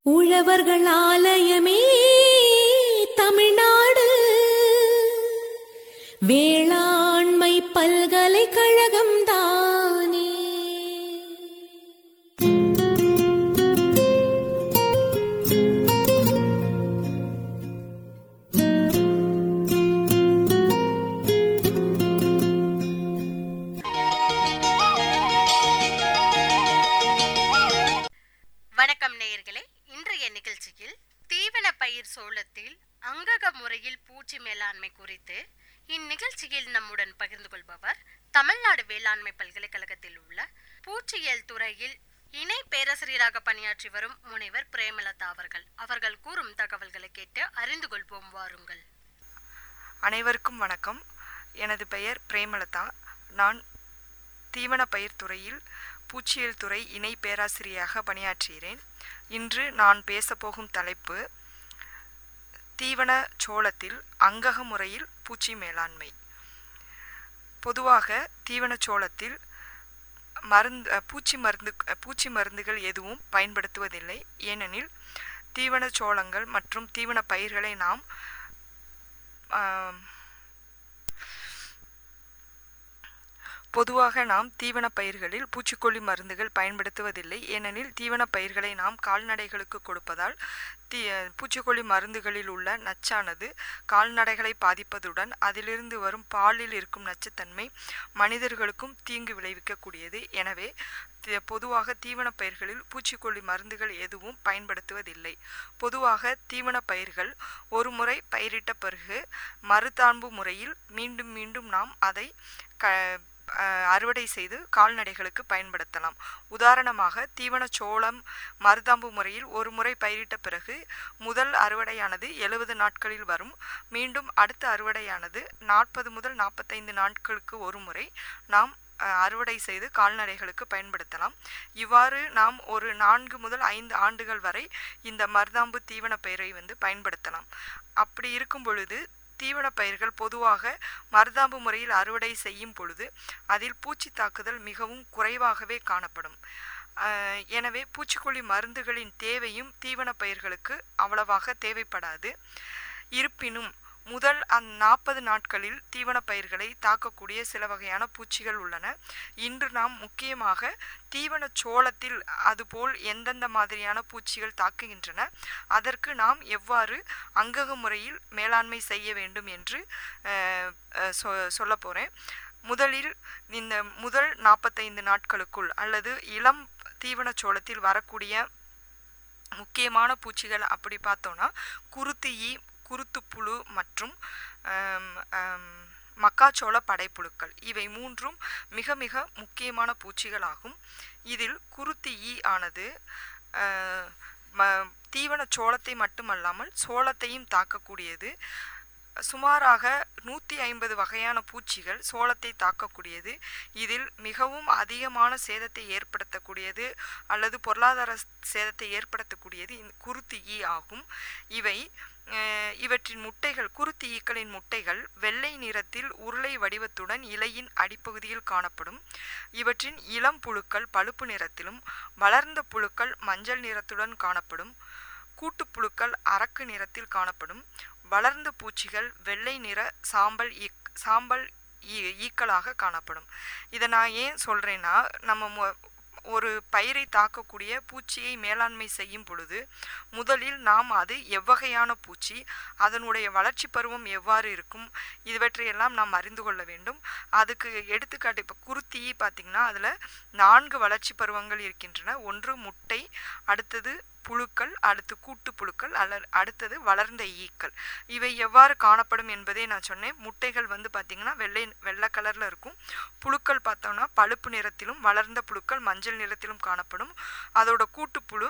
உழவர்கள் ஆலயமே தமிழ்நாடு வேளாண்மை பல்கலைக்கழகம் தானே வணக்கம் நேயர்களே இன்றைய நிகழ்ச்சியில் தீவன பயிர் சோளத்தில் அங்கக முறையில் பூச்சி மேலாண்மை குறித்து இந்நிகழ்ச்சியில் நம்முடன் பகிர்ந்து கொள்பவர் தமிழ்நாடு வேளாண்மை பல்கலைக்கழகத்தில் உள்ள பூச்சியியல் துறையில் இணை பேராசிரியராக பணியாற்றி வரும் முனைவர் பிரேமலதா அவர்கள் அவர்கள் கூறும் தகவல்களை கேட்டு அறிந்து கொள்வோம் வாருங்கள் அனைவருக்கும் வணக்கம் எனது பெயர் பிரேமலதா நான் தீவன பயிர் துறையில் பூச்சியியல் துறை இணை பேராசிரியராக பணியாற்றுகிறேன் இன்று நான் பேசப்போகும் தலைப்பு தீவன சோளத்தில் அங்கக முறையில் பூச்சி மேலாண்மை பொதுவாக தீவன சோளத்தில் மருந்து அஹ், பூச்சி மருந்து அஹ், பூச்சி மருந்துகள் எதுவும் பயன்படுத்துவதில்லை ஏனெனில் தீவன சோளங்கள் மற்றும் தீவன பயிர்களை நாம் ஆம், பொதுவாக நாம் தீவன பயிர்களில் பூச்சிக்கொல்லி மருந்துகள் பயன்படுத்துவதில்லை ஏனெனில் தீவன பயிர்களை நாம் கால்நடைகளுக்கு கொடுப்பதால் தீ பூச்சிக்கொல்லி மருந்துகளில் உள்ள நச்சானது கால்நடைகளை பாதிப்பதுடன் அதிலிருந்து வரும் பாலில் இருக்கும் நச்சுத்தன்மை மனிதர்களுக்கும் தீங்கு விளைவிக்கக்கூடியது எனவே தி- பொதுவாக தீவன பயிர்களில் பூச்சிக்கொல்லி மருந்துகள் எதுவும் பயன்படுத்துவதில்லை பொதுவாக தீவன பயிர்கள் ஒரு முறை பயிரிட்ட பிறகு மறுதான்பு முறையில் மீண்டும் மீண்டும் நாம் அதை க அஹ், அறுவடை செய்து கால்நடைகளுக்கு பயன்படுத்தலாம் உதாரணமாக தீவன சோளம் மருதாம்பு முறையில் ஒரு முறை பயிரிட்ட பிறகு முதல் அறுவடையானது எழுபது நாட்களில் வரும் மீண்டும் அடுத்த அறுவடையானது நாற்பது முதல் நாற்பத்தைந்து நாட்களுக்கு ஒரு முறை நாம் அஹ், அறுவடை செய்து கால்நடைகளுக்கு பயன்படுத்தலாம் இவ்வாறு நாம் ஒரு நான்கு முதல் ஐந்து ஆண்டுகள் வரை இந்த மருதாம்பு தீவன பயிரை வந்து பயன்படுத்தலாம் அப்படி இருக்கும் பொழுது தீவன பயிர்கள் பொதுவாக மருதாம்பு முறையில் அறுவடை செய்யும் பொழுது அதில் பூச்சி தாக்குதல் மிகவும் குறைவாகவே காணப்படும் அஹ், எனவே பூச்சிக்கொல்லி மருந்துகளின் தேவையும் தீவன பயிர்களுக்கு அவ்வளவாக தேவைப்படாது இருப்பினும் முதல் அந் நாற்பது நாட்களில் தீவன பயிர்களை தாக்கக்கூடிய சில வகையான பூச்சிகள் உள்ளன இன்று நாம் முக்கியமாக தீவன சோளத்தில் அதுபோல் எந்தெந்த மாதிரியான பூச்சிகள் தாக்குகின்றன அதற்கு நாம் எவ்வாறு அங்கக முறையில் மேலாண்மை செய்ய வேண்டும் என்று அஹ், அஹ், சொ சொல்ல போகிறேன் முதலில் இந்த முதல் நாற்பத்தைந்து நாட்களுக்குள் அல்லது இளம் தீவன சோளத்தில் வரக்கூடிய முக்கியமான பூச்சிகள் அப்படி பார்த்தோன்னா குருத்து ஈ குருத்துப்புழு மற்றும் ஆம், ஆம், மக்காச்சோள படைப்புழுக்கள் இவை மூன்றும் மிக மிக முக்கியமான பூச்சிகளாகும் இதில் குருத்து ஈ ஆனது ஆஹ், ம- தீவன சோளத்தை மட்டுமல்லாமல் சோளத்தையும் தாக்கக்கூடியது சுமாராக நூற்றி ஐம்பது வகையான பூச்சிகள் சோளத்தை தாக்கக்கூடியது இதில் மிகவும் அதிகமான சேதத்தை ஏற்படுத்தக்கூடியது அல்லது பொருளாதார சேதத்தை ஏற்படுத்தக்கூடியது இந்த குருத்து ஈ ஆகும் இவை அஹ், இவற்றின் முட்டைகள் குருத்து ஈக்களின் முட்டைகள் வெள்ளை நிறத்தில் உருளை வடிவத்துடன் இலையின் அடிப்பகுதியில் காணப்படும் இவற்றின் இளம் புழுக்கள் பழுப்பு நிறத்திலும் வளர்ந்த புழுக்கள் மஞ்சள் நிறத்துடன் காணப்படும் கூட்டுப்புழுக்கள் அரக்கு நிறத்தில் காணப்படும் வளர்ந்த பூச்சிகள் வெள்ளை நிற சாம்பல் ஈக் சாம்பல் ஈ- ஈக்களாக காணப்படும் இதை நான் ஏன் சொல்கிறேன்னா நம்ம மொ- ஒரு பயிரை தாக்கக்கூடிய பூச்சியை மேலாண்மை செய்யும் பொழுது முதலில் நாம் அது எவ்வகையான பூச்சி அதனுடைய வளர்ச்சி பருவம் எவ்வாறு இருக்கும் இவற்றையெல்லாம் நாம் அறிந்து கொள்ள வேண்டும் அதுக்கு எடுத்துக்காட்டு இப்போ குருத்தி பார்த்திங்கன்னா அதில் நான்கு வளர்ச்சி பருவங்கள் இருக்கின்றன ஒன்று முட்டை அடுத்தது புழுக்கள் அடுத்து கூட்டு புழுக்கள் அல்ல அடுத்தது வளர்ந்த ஈக்கள் இவை எவ்வாறு காணப்படும் என்பதை நான் சொன்னேன் முட்டைகள் வந்து பார்த்திங்கன்னா வெள்ளை வெள்ளை கலரில் இருக்கும் புழுக்கள் பார்த்தோம்னா பழுப்பு நிறத்திலும் வளர்ந்த புழுக்கள் மஞ்சள் நிறத்திலும் காணப்படும் அதோட கூட்டுப்புழு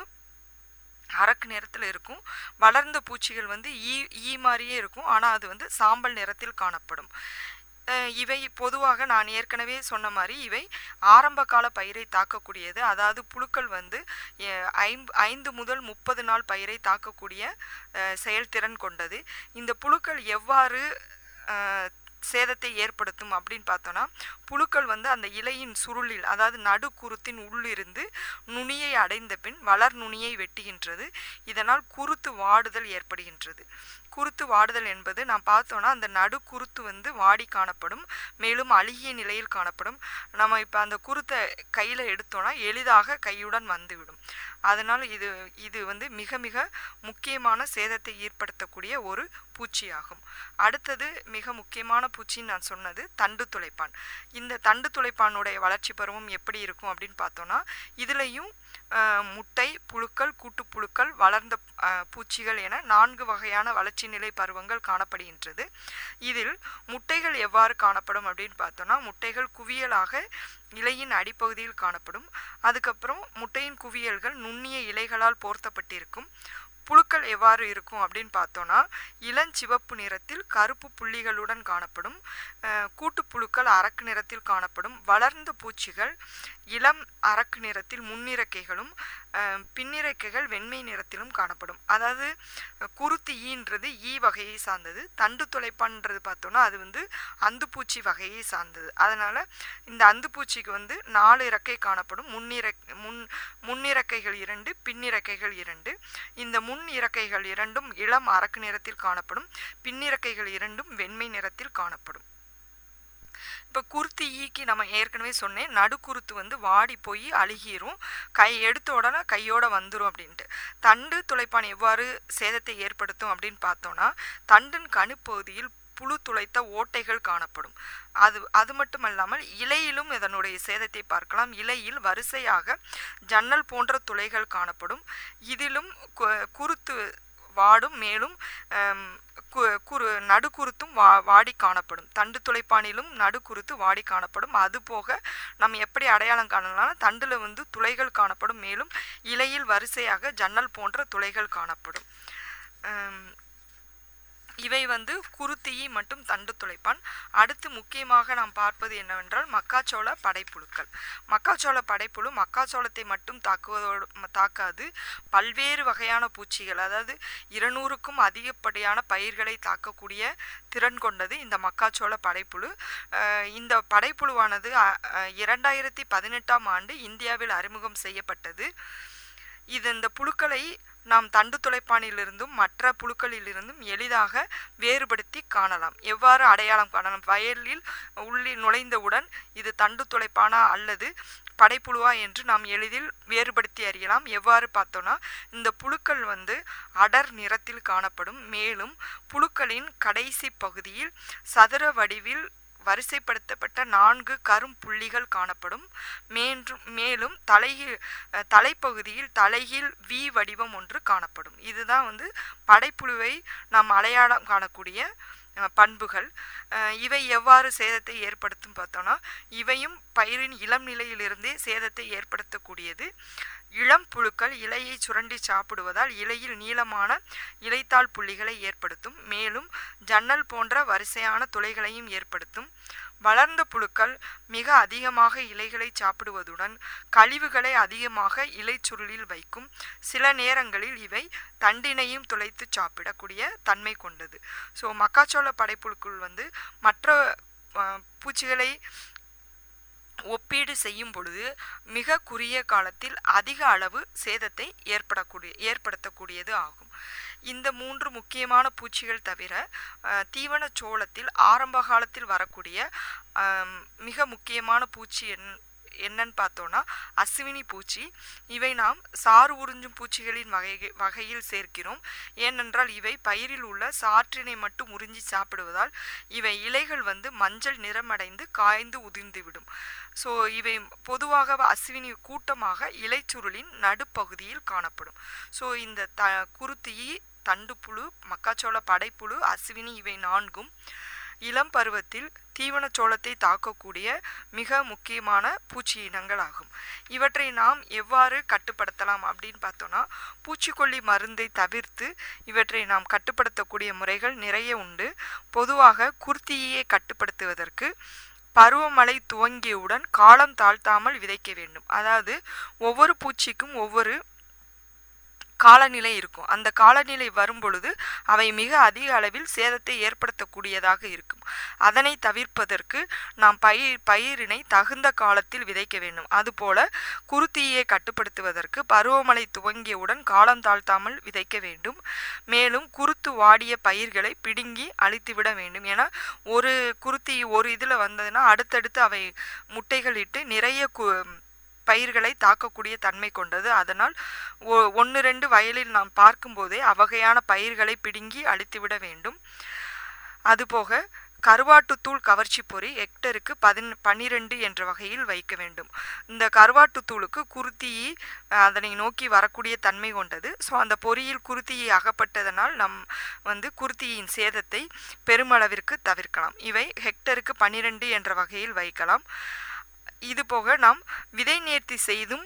அரக்கு நிறத்தில் இருக்கும் வளர்ந்த பூச்சிகள் வந்து ஈ ஈ மாதிரியே இருக்கும் ஆனால் அது வந்து சாம்பல் நிறத்தில் காணப்படும் அஹ் இவை பொதுவாக நான் ஏற்கனவே சொன்ன மாதிரி இவை ஆரம்ப கால பயிரை தாக்கக்கூடியது அதாவது புழுக்கள் வந்து அஹ், ஐம் ஐந்து முதல் முப்பது நாள் பயிரை தாக்கக்கூடிய அஹ், செயல்திறன் கொண்டது இந்த புழுக்கள் எவ்வாறு அஹ், சேதத்தை ஏற்படுத்தும் அப்படின்னு பார்த்தோன்னா புழுக்கள் வந்து அந்த இலையின் சுருளில் அதாவது நடுக்குருத்தின் உள்ளிருந்து நுனியை அடைந்த பின் வளர் நுனியை வெட்டுகின்றது இதனால் குருத்து வாடுதல் ஏற்படுகின்றது குருத்து வாடுதல் என்பது நாம் பார்த்தோன்னா அந்த நடுக்குருத்து வந்து வாடி காணப்படும் மேலும் அழுகிய நிலையில் காணப்படும் நம்ம இப்போ அந்த குருத்தை கையில் எடுத்தோன்னா எளிதாக கையுடன் வந்துவிடும் அதனால் இது இது வந்து மிக மிக முக்கியமான சேதத்தை ஏற்படுத்தக்கூடிய ஒரு பூச்சியாகும் அடுத்தது மிக முக்கியமான பூச்சின்னு நான் சொன்னது தண்டு துளைப்பான் இந்த தண்டு துளைப்பானுடைய வளர்ச்சி பருவம் எப்படி இருக்கும் அப்படின்னு பார்த்தோன்னா இதுலேயும் அஹ், முட்டை புழுக்கள் கூட்டுப்புழுக்கள் வளர்ந்த அஹ், பூச்சிகள் என நான்கு வகையான வளர்ச்சி நிலை பருவங்கள் காணப்படுகின்றது இதில் முட்டைகள் எவ்வாறு காணப்படும் அப்படின்னு பார்த்தோன்னா முட்டைகள் குவியலாக இலையின் அடிப்பகுதியில் காணப்படும் அதுக்கப்புறம் முட்டையின் குவியல்கள் நுண்ணிய இலைகளால் போர்த்தப்பட்டிருக்கும் புழுக்கள் எவ்வாறு இருக்கும் அப்படின்னு பார்த்தோன்னா இளஞ்சிவப்பு நிறத்தில் கருப்பு புள்ளிகளுடன் காணப்படும் அஹ், கூட்டுப்புழுக்கள் அரக்கு நிறத்தில் காணப்படும் வளர்ந்த பூச்சிகள் இளம் அரக்கு நிறத்தில் முன்னிறக்கைகளும் அஹ், பின்னிறக்கைகள் வெண்மை நிறத்திலும் காணப்படும் அதாவது அஹ், குருத்து ஈன்றது ஈ வகையை சார்ந்தது தண்டு துளைப்பான்றது பார்த்தோன்னா அது வந்து அந்துப்பூச்சி வகையை சார்ந்தது அதனால் இந்த அந்துப்பூச்சிக்கு வந்து நாலு இறக்கை காணப்படும் முன்னிற முன் முன்னிறக்கைகள் இரண்டு பின்னிறக்கைகள் இரண்டு இந்த முன் இறக்கைகள் இரண்டும் இளம் அரக்கு நிறத்தில் காணப்படும் பின்னிறக்கைகள் இரண்டும் வெண்மை நிறத்தில் காணப்படும் இப்போ குருத்து ஈக்கு நம்ம ஏற்கனவே சொன்னேன் நடுக்குருத்து வந்து வாடி போய் அழுகிரும் கை எடுத்த உடனே கையோட வந்துடும் அப்படின்ட்டு தண்டு துளைப்பான் எவ்வாறு சேதத்தை ஏற்படுத்தும் அப்படின்னு பார்த்தோன்னா தண்டின் கணுப்பகுதியில் புழு துளைத்த ஓட்டைகள் காணப்படும் அது அது மட்டுமல்லாமல் இலையிலும் இதனுடைய சேதத்தை பார்க்கலாம் இலையில் வரிசையாக ஜன்னல் போன்ற துளைகள் காணப்படும் இதிலும் கு- குருத்து வாடும் மேலும் ஆம், கு- குரு நடுக்குருத்தும் வா வாடி காணப்படும் தண்டு துளைப்பானிலும் நடுக்குருத்து வாடி காணப்படும் அதுபோக நம்ம எப்படி அடையாளம் காணலாம்னா தண்டில் வந்து துளைகள் காணப்படும் மேலும் இலையில் வரிசையாக ஜன்னல் போன்ற துளைகள் காணப்படும் ஆம், இவை வந்து குருத்தியி மற்றும் தண்டு துளைப்பான் அடுத்து முக்கியமாக நாம் பார்ப்பது என்னவென்றால் மக்காச்சோள படைப்புழுக்கள் மக்காச்சோள படைப்புழு மக்காச்சோளத்தை மட்டும் தாக்குவதோடு ம- தாக்காது பல்வேறு வகையான பூச்சிகள் அதாவது இருநூறுக்கும் அதிகப்படியான பயிர்களை தாக்கக்கூடிய திறன் கொண்டது இந்த மக்காச்சோள படைப்புழு அஹ் இந்த படைப்புழுவானது அ- அ- இரண்டாயிரத்தி பதினெட்டாம் ஆண்டு இந்தியாவில் அறிமுகம் செய்யப்பட்டது இது இந்த புழுக்களை நாம் தண்டு துளைப்பானிலிருந்தும் மற்ற புழுக்களிலிருந்தும் எளிதாக வேறுபடுத்தி காணலாம் எவ்வாறு அடையாளம் காணலாம் வயலில் உள்ளே நுழைந்தவுடன் இது தண்டு துளைப்பானா அல்லது படைப்புழுவா என்று நாம் எளிதில் வேறுபடுத்தி அறியலாம் எவ்வாறு பார்த்தோன்னா இந்த புழுக்கள் வந்து அடர் நிறத்தில் காணப்படும் மேலும் புழுக்களின் கடைசி பகுதியில் சதுர வடிவில் வரிசைப்படுத்தப்பட்ட நான்கு கரும் புள்ளிகள் காணப்படும் மேன்றும் மேலும் தலைகீழ் அஹ், தலைப்பகுதியில் தலைகீழ் வி வடிவம் ஒன்று காணப்படும் இதுதான் வந்து படைப்புழுவை நாம் அடையாளம் காணக்கூடிய அஹ், பண்புகள் அஹ், இவை எவ்வாறு சேதத்தை ஏற்படுத்தும் பார்த்தோன்னா இவையும் பயிரின் இளம் நிலையிலிருந்தே சேதத்தை ஏற்படுத்தக்கூடியது இளம் புழுக்கள் இலையை சுரண்டி சாப்பிடுவதால் இலையில் நீளமான இலைத்தாள் புள்ளிகளை ஏற்படுத்தும் மேலும் ஜன்னல் போன்ற வரிசையான துளைகளையும் ஏற்படுத்தும் வளர்ந்த புழுக்கள் மிக அதிகமாக இலைகளை சாப்பிடுவதுடன் கழிவுகளை அதிகமாக இலைச்சுருளில் வைக்கும் சில நேரங்களில் இவை தண்டினையும் துளைத்து சாப்பிடக்கூடிய தன்மை கொண்டது ஸோ மக்காச்சோள படைப்புழுக்கள் வந்து மற்ற அஹ், பூச்சிகளை ஒப்பீடு செய்யும் பொழுது மிக குறுகிய காலத்தில் அதிக அளவு சேதத்தை ஏற்படக்கூடிய ஏற்படுத்தக்கூடியது ஆகும் இந்த மூன்று முக்கியமான பூச்சிகள் தவிர அஹ், தீவன சோளத்தில் ஆரம்ப காலத்தில் வரக்கூடிய ஆம், மிக முக்கியமான பூச்சி என் என்னன்னு பார்த்தோன்னா அசுவினி பூச்சி இவை நாம் சாறு உறிஞ்சும் பூச்சிகளின் வகை வகையில் சேர்க்கிறோம் ஏனென்றால் இவை பயிரில் உள்ள சாற்றினை மட்டும் உறிஞ்சி சாப்பிடுவதால் இவை இலைகள் வந்து மஞ்சள் நிறமடைந்து காய்ந்து உதிர்ந்துவிடும் ஸோ இவை பொதுவாக அசுவினி கூட்டமாக இலைச்சுருளின் நடுப்பகுதியில் காணப்படும் ஸோ இந்த த குருத்தியி தண்டுப்புழு மக்காச்சோள படைப்புழு அசுவினி இவை நான்கும் இளம் பருவத்தில் தீவனச்சோளத்தை தாக்கக்கூடிய மிக முக்கியமான பூச்சி இனங்கள் ஆகும் இவற்றை நாம் எவ்வாறு கட்டுப்படுத்தலாம் அப்படின்னு பார்த்தோன்னா பூச்சிக்கொல்லி மருந்தை தவிர்த்து இவற்றை நாம் கட்டுப்படுத்தக்கூடிய முறைகள் நிறைய உண்டு பொதுவாக குர்த்தியை கட்டுப்படுத்துவதற்கு பருவமழை துவங்கியவுடன் காலம் தாழ்த்தாமல் விதைக்க வேண்டும் அதாவது ஒவ்வொரு பூச்சிக்கும் ஒவ்வொரு காலநிலை இருக்கும் அந்த காலநிலை வரும் பொழுது அவை மிக அதிக அளவில் சேதத்தை ஏற்படுத்தக்கூடியதாக இருக்கும் அதனை தவிர்ப்பதற்கு நாம் பயிர் பயிரினை தகுந்த காலத்தில் விதைக்க வேண்டும் அதுபோல குருத்தீயை கட்டுப்படுத்துவதற்கு பருவமழை துவங்கியவுடன் காலம் தாழ்த்தாமல் விதைக்க வேண்டும் மேலும் குருத்து வாடிய பயிர்களை பிடுங்கி அழித்துவிட வேண்டும் ஏன்னா ஒரு குருத்தி ஒரு இதில் வந்ததுன்னா அடுத்தடுத்து அவை முட்டைகள் இட்டு நிறைய கு பயிர்களை தாக்கக்கூடிய தன்மை கொண்டது அதனால் ஒன்று ரெண்டு வயலில் நாம் பார்க்கும்போதே அவ்வகையான பயிர்களை பிடுங்கி அழித்துவிட வேண்டும் அதுபோக கருவாட்டுத்தூள் கவர்ச்சி பொறி ஹெக்டருக்கு பதின் பன்னிரெண்டு என்ற வகையில் வைக்க வேண்டும் இந்த கருவாட்டுத்தூளுக்கு குருத்தியை அதனை நோக்கி வரக்கூடிய தன்மை கொண்டது ஸோ அந்த பொறியில் குருத்தியை அகப்பட்டதனால் நம் வந்து குருத்தியின் சேதத்தை பெருமளவிற்கு தவிர்க்கலாம் இவை ஹெக்டருக்கு பன்னிரெண்டு என்ற வகையில் வைக்கலாம் இது போக நாம் விதை நேர்த்தி செய்தும்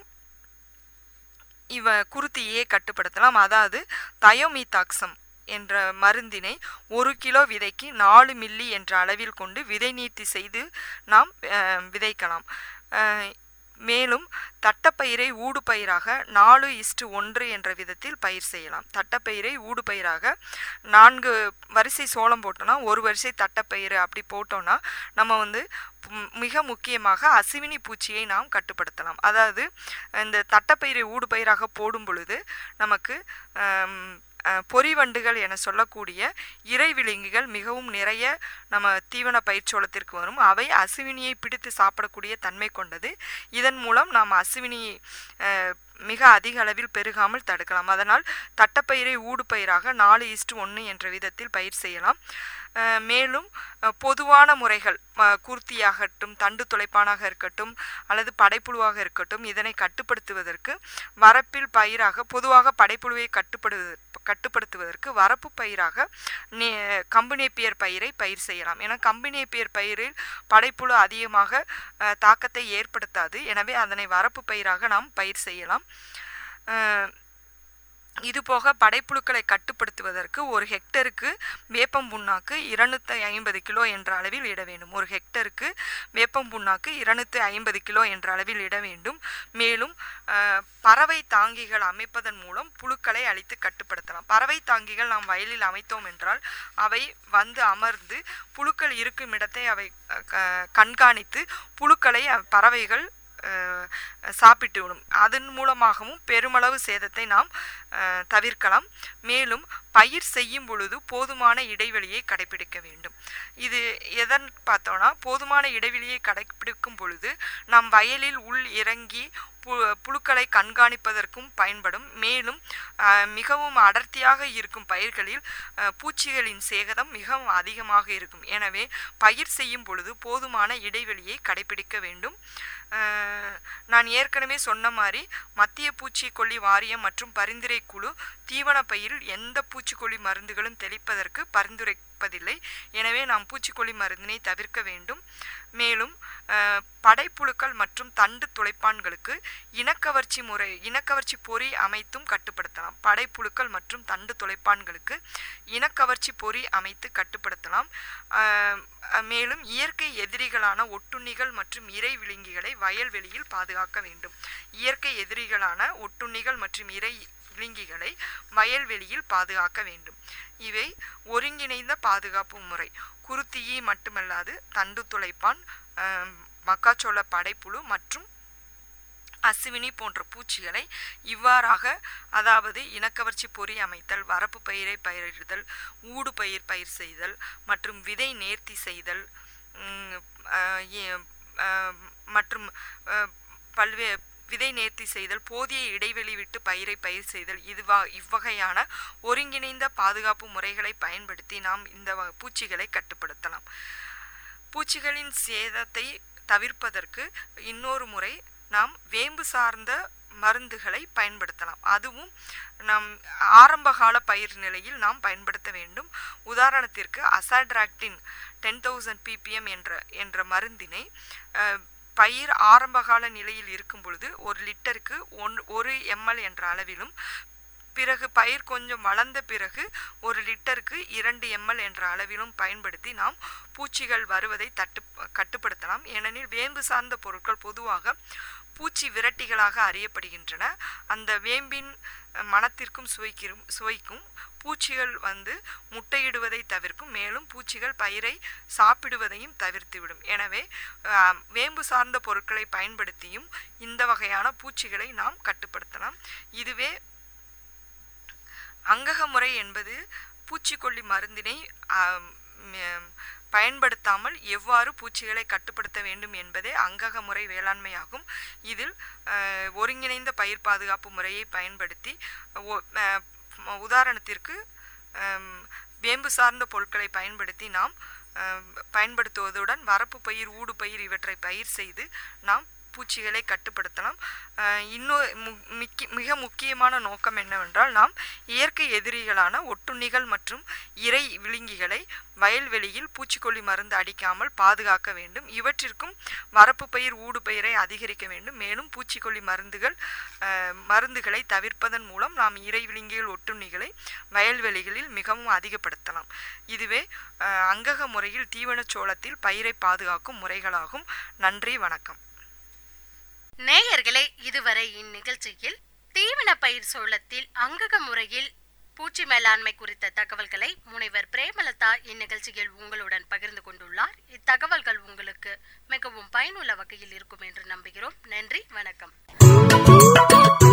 இவ குருத்தியே கட்டுப்படுத்தலாம் அதாவது தயோமீதாக்சம் என்ற மருந்தினை ஒரு கிலோ விதைக்கு நாலு மில்லி என்ற அளவில் கொண்டு விதை நீர்த்தி செய்து நாம் விதைக்கலாம் மேலும் தட்டப்பயிரை ஊடுபயிராக நாலு இஸ்டு ஒன்று என்ற விதத்தில் பயிர் செய்யலாம் தட்டப்பயிரை ஊடுபயிராக நான்கு வரிசை சோளம் போட்டோன்னா ஒரு வரிசை தட்டப்பயிறு அப்படி போட்டோன்னா நம்ம வந்து மிக முக்கியமாக அசுவினி பூச்சியை நாம் கட்டுப்படுத்தலாம் அதாவது இந்த தட்டப்பயிரை ஊடுபயிராக போடும் பொழுது நமக்கு பொறிவண்டுகள் என சொல்லக்கூடிய இறை விலங்குகள் மிகவும் நிறைய நம்ம தீவன பயிர்ச்சோளத்திற்கு வரும் அவை அசுவினியை பிடித்து சாப்பிடக்கூடிய தன்மை கொண்டது இதன் மூலம் நாம் அசுவினியை மிக அதிக அளவில் பெருகாமல் தடுக்கலாம் அதனால் தட்டப்பயிரை ஊடுபயிராக நாலு இஸ்டு ஒன்று என்ற விதத்தில் பயிர் செய்யலாம் மேலும் பொதுவான முறைகள் கூர்த்தியாகட்டும் தண்டு துளைப்பானாக இருக்கட்டும் அல்லது படைப்புழுவாக இருக்கட்டும் இதனை கட்டுப்படுத்துவதற்கு வரப்பில் பயிராக பொதுவாக படைப்புழுவை கட்டுப்படு கட்டுப்படுத்துவதற்கு வரப்பு பயிராக நே கம்புனேப்பியர் பயிரை பயிர் செய்யலாம் ஏன்னா கம்புனேப்பியர் பயிரில் படைப்புழு அதிகமாக தாக்கத்தை ஏற்படுத்தாது எனவே அதனை வரப்பு பயிராக நாம் பயிர் செய்யலாம் இதுபோக படைப்புழுக்களை கட்டுப்படுத்துவதற்கு ஒரு ஹெக்டருக்கு வேப்பம் புண்ணாக்கு இருநூத்தி ஐம்பது கிலோ என்ற அளவில் இட வேண்டும் ஒரு ஹெக்டருக்கு வேப்பம் புண்ணாக்கு இருநூத்தி ஐம்பது கிலோ என்ற அளவில் இட வேண்டும் மேலும் பறவை தாங்கிகள் அமைப்பதன் மூலம் புழுக்களை அழித்து கட்டுப்படுத்தலாம் பறவை தாங்கிகள் நாம் வயலில் அமைத்தோம் என்றால் அவை வந்து அமர்ந்து புழுக்கள் இருக்கும் இடத்தை அவை கண்காணித்து புழுக்களை பறவைகள் சாப்பிட்டு விடும் அதன் மூலமாகவும் பெருமளவு சேதத்தை நாம் தவிர்க்கலாம் மேலும் பயிர் செய்யும் பொழுது போதுமான இடைவெளியை கடைபிடிக்க வேண்டும் இது எதன் பார்த்தோன்னா போதுமான இடைவெளியை கடைபிடிக்கும் பொழுது நம் வயலில் உள் இறங்கி பு புழுக்களை கண்காணிப்பதற்கும் பயன்படும் மேலும் மிகவும் அடர்த்தியாக இருக்கும் பயிர்களில் பூச்சிகளின் சேகதம் மிகவும் அதிகமாக இருக்கும் எனவே பயிர் செய்யும் பொழுது போதுமான இடைவெளியை கடைபிடிக்க வேண்டும் நான் ஏற்கனவே சொன்ன மாதிரி மத்திய பூச்சிக்கொல்லி வாரியம் மற்றும் பரிந்துரை குழு தீவன பயிரில் எந்த பூச்சிக்கொல்லி மருந்துகளும் தெளிப்பதற்கு பரிந்துரைப்பதில்லை எனவே நாம் பூச்சிக்கொல்லி மருந்தினை தவிர்க்க வேண்டும் மேலும் படைப்புழுக்கள் மற்றும் தண்டு துளைப்பான்களுக்கு இனக்கவர்ச்சி முறை இனக்கவர்ச்சி பொறி அமைத்தும் கட்டுப்படுத்தலாம் படைப்புழுக்கள் மற்றும் தண்டு துளைப்பான்களுக்கு இனக்கவர்ச்சி பொறி அமைத்து கட்டுப்படுத்தலாம் மேலும் இயற்கை எதிரிகளான ஒட்டுண்ணிகள் மற்றும் இறை விழுங்கிகளை வயல்வெளியில் பாதுகாக்க வேண்டும் இயற்கை எதிரிகளான ஒட்டுண்ணிகள் மற்றும் இறை விழுங்கிகளை வயல்வெளியில் பாதுகாக்க வேண்டும் இவை ஒருங்கிணைந்த பாதுகாப்பு முறை குருத்தியை மட்டுமல்லாது தண்டு துளைப்பான் மக்காச்சோள படைப்புழு மற்றும் அசுவினி போன்ற பூச்சிகளை இவ்வாறாக அதாவது இனக்கவர்ச்சி பொறி அமைத்தல் வரப்பு பயிரை பயிரிடுதல் ஊடு பயிர் பயிர் செய்தல் மற்றும் விதை நேர்த்தி செய்தல் மற்றும் பல்வே விதை நேர்த்தி செய்தல் போதிய இடைவெளி விட்டு பயிரை பயிர் செய்தல் இதுவா இவ்வகையான ஒருங்கிணைந்த பாதுகாப்பு முறைகளை பயன்படுத்தி நாம் இந்த பூச்சிகளை கட்டுப்படுத்தலாம் பூச்சிகளின் சேதத்தை தவிர்ப்பதற்கு இன்னொரு முறை நாம் வேம்பு சார்ந்த மருந்துகளை பயன்படுத்தலாம் அதுவும் நம் ஆரம்பகால பயிர் நிலையில் நாம் பயன்படுத்த வேண்டும் உதாரணத்திற்கு அசாட்ராக்டின் டென் தௌசண்ட் பிபிஎம் என்ற என்ற மருந்தினை பயிர் ஆரம்பகால நிலையில் இருக்கும் பொழுது ஒரு லிட்டருக்கு ஒன் ஒரு எம்எல் என்ற அளவிலும் பிறகு பயிர் கொஞ்சம் வளர்ந்த பிறகு ஒரு லிட்டருக்கு இரண்டு எம்எல் என்ற அளவிலும் பயன்படுத்தி நாம் பூச்சிகள் வருவதை தட்டு கட்டுப்படுத்தலாம் ஏனெனில் வேம்பு சார்ந்த பொருட்கள் பொதுவாக பூச்சி விரட்டிகளாக அறியப்படுகின்றன அந்த வேம்பின் அஹ், மணத்திற்கும் சுவைக்கும் சுவைக்கும் பூச்சிகள் வந்து முட்டையிடுவதை தவிர்க்கும் மேலும் பூச்சிகள் பயிரை சாப்பிடுவதையும் தவிர்த்துவிடும் எனவே அஹ், வேம்பு சார்ந்த பொருட்களை பயன்படுத்தியும் இந்த வகையான பூச்சிகளை நாம் கட்டுப்படுத்தலாம் இதுவே அங்கக முறை என்பது பூச்சிக்கொல்லி மருந்தினை ஆம், ம், பயன்படுத்தாமல் எவ்வாறு பூச்சிகளை கட்டுப்படுத்த வேண்டும் என்பதே அங்கக முறை வேளாண்மையாகும் இதில் அஹ், ஒருங்கிணைந்த பயிர் பாதுகாப்பு முறையை பயன்படுத்தி ஒ- அஹ், உதாரணத்திற்கு அம், வேம்பு சார்ந்த பொருட்களை பயன்படுத்தி நாம் அம், பயன்படுத்துவதுடன் வரப்பு பயிர் ஊடு பயிர் இவற்றை பயிர் செய்து நாம் பூச்சிகளை கட்டுப்படுத்தலாம் அஹ், இன்னொரு மு- மிக்கி- மிக முக்கியமான நோக்கம் என்னவென்றால் நாம் இயற்கை எதிரிகளான ஒட்டுண்ணிகள் மற்றும் இறை விழுங்கிகளை வயல்வெளியில் பூச்சிக்கொல்லி மருந்து அடிக்காமல் பாதுகாக்க வேண்டும் இவற்றிற்கும் வரப்பு பயிர் ஊடு பயிரை அதிகரிக்க வேண்டும் மேலும் பூச்சிக்கொல்லி மருந்துகள் அஹ், மருந்துகளை தவிர்ப்பதன் மூலம் நாம் இறை விழுங்கிகள் ஒட்டுண்ணிகளை வயல்வெளிகளில் மிகவும் அதிகப்படுத்தலாம் இதுவே அஹ், அங்கக முறையில் தீவனச் சோளத்தில் பயிரை பாதுகாக்கும் முறைகளாகும் நன்றி வணக்கம் நேயர்களே இதுவரை இந்நிகழ்ச்சியில் தீவன பயிர் சோளத்தில் அங்கக முறையில் பூச்சி மேலாண்மை குறித்த தகவல்களை முனைவர் பிரேமலதா இந்நிகழ்ச்சியில் உங்களுடன் பகிர்ந்து கொண்டுள்ளார் இத்தகவல்கள் உங்களுக்கு மிகவும் பயனுள்ள வகையில் இருக்கும் என்று நம்புகிறோம் நன்றி வணக்கம்